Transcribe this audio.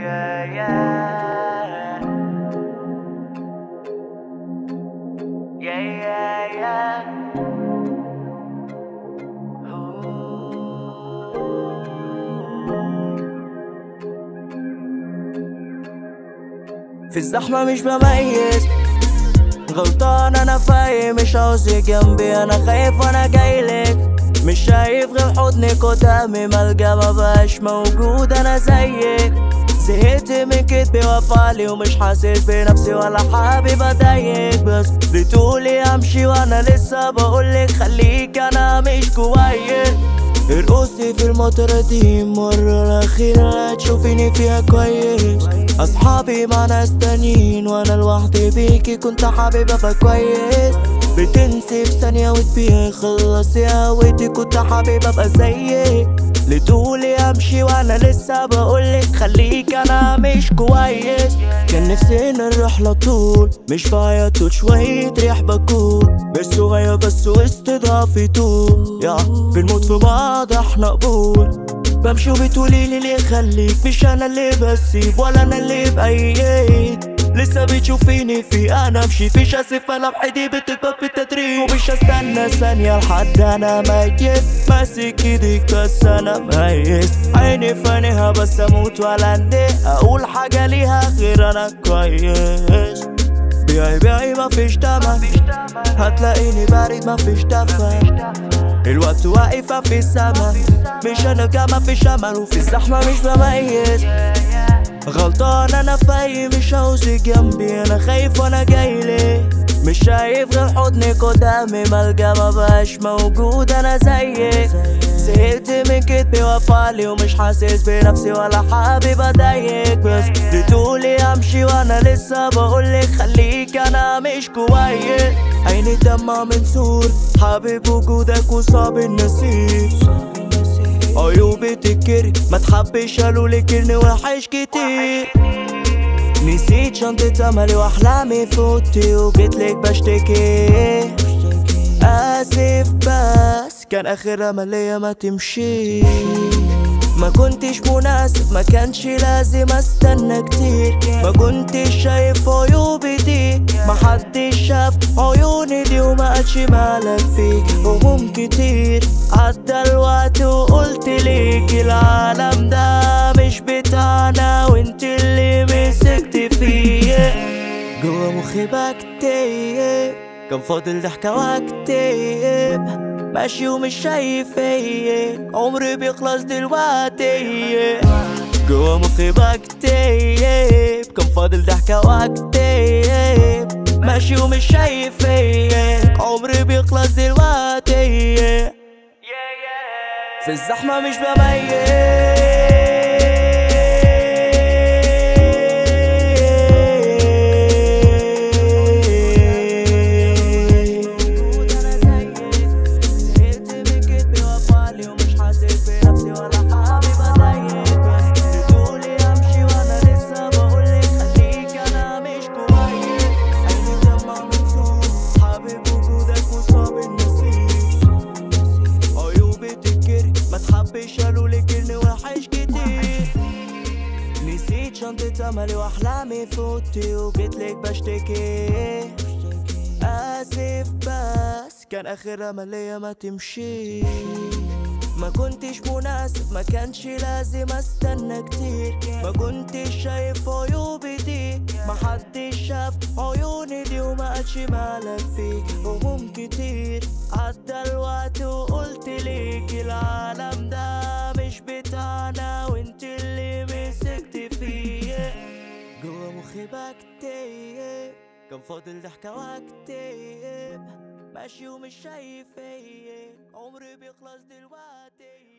yeah, yeah. Yeah, yeah, yeah. في الزحمة مش بميز غلطان انا فايق مش عاوزك جنبي انا خايف وانا جايلك مش شايف غير حضنك قدامي ملجا مبقاش موجود انا زيك زهقت من كدبي وافعالي ومش حاسس بنفسي ولا حابب اضايقك بس بتقولي امشي وانا لسه بقولك خليك انا مش كويس ارقصي في المطرة دي مرة الأخيرة تشوفيني فيها كويس أصحابي مع ناس تانيين وأنا لوحدي بيكي كنت حابب أبقى كويس بتنسي في ثانية وتبيعي خلصي هويتي كنت حابب أبقى زيك لتقولي أمشي وأنا لسه بقولك خليك أنا مش كويس كان نفسي نروح لطول مش بعيط طول شوية ريح بكون مش صغير بس وسط ضعفي طول يا بنموت في بعض احنا قبول بمشي وبتقولي لي ليه خليك مش انا اللي بسيب ولا انا اللي بأيد لسه بتشوفيني في انا مشيت مش هسيب انا بحدي بتكبر بالتدريج ومش هستنى ثانية لحد انا ميت ماسك ايديك بس انا ميت عيني في عينيها بس اموت ولا اندي اقول حاجة ليها غير انا كويس بيعي بيعي مفيش تمن هتلاقيني بارد مفيش دفع الوقت واقف في السما مش انا كما في امل وفي الزحمة مش بميز غلطان انا فايق مش عاوزك جنبي انا خايف وانا جايلك مش شايف غير حضنك قدامي ملجا مبقاش موجود انا زيك زهقت من كدبي وافعالي ومش حاسس بنفسي ولا حابب اضايقك بس بتقولي امشي وانا لسه بقولك خليك انا مش كويس عيني دمع من سور حابب وجودك وصعب النسيب عيوبي تكري ما تحبش قالولك اني وحش كتير نسيت شنطة املي واحلامي في اوضتي وجيتلك بشتكي اسف بس كان اخر امل ليا ما تمشي ما كنتش مناسب ما كانش لازم استنى كتير ما كنتش شايف عيوبي دي ما حدش شاف عيوني دي وما قالش مالك فيك هموم كتير عدى الوقت وقلت ليك العالم ده مش بتاعنا وانت اللي مسكت فيه جوا مخي بكتب كان فاضل ضحكة واكتب ماشي ومش شايف ايه عمري بيخلص دلوقتي جوا مخي بكتب كان فاضل ضحكة واكتب ماشي ومش شايف ايه عمري بيخلص دلوقتي في الزحمة مش عيوبي تتكري ما تحبش قالولك اني وحش كتير نسيت شنطة املي واحلامي في اوضتي وجيتلك بشتكي اسف بس كان اخر امل ليا ما تمشي ما كنتش مناسب ما كانش لازم استنى كتير ما كنتش شايف عيوبي دي ما حدش شاف عيوني دي وما قالش مالك فيك هموم كتير عدى الوقت وقلت ليك العالم ده مش بتاعنا وانت اللي مسكت فيه جوا مخي بكتب كان فاضل ضحكة واكتب ماشي ومش شايف ايه عمري بيخلص دلوقتي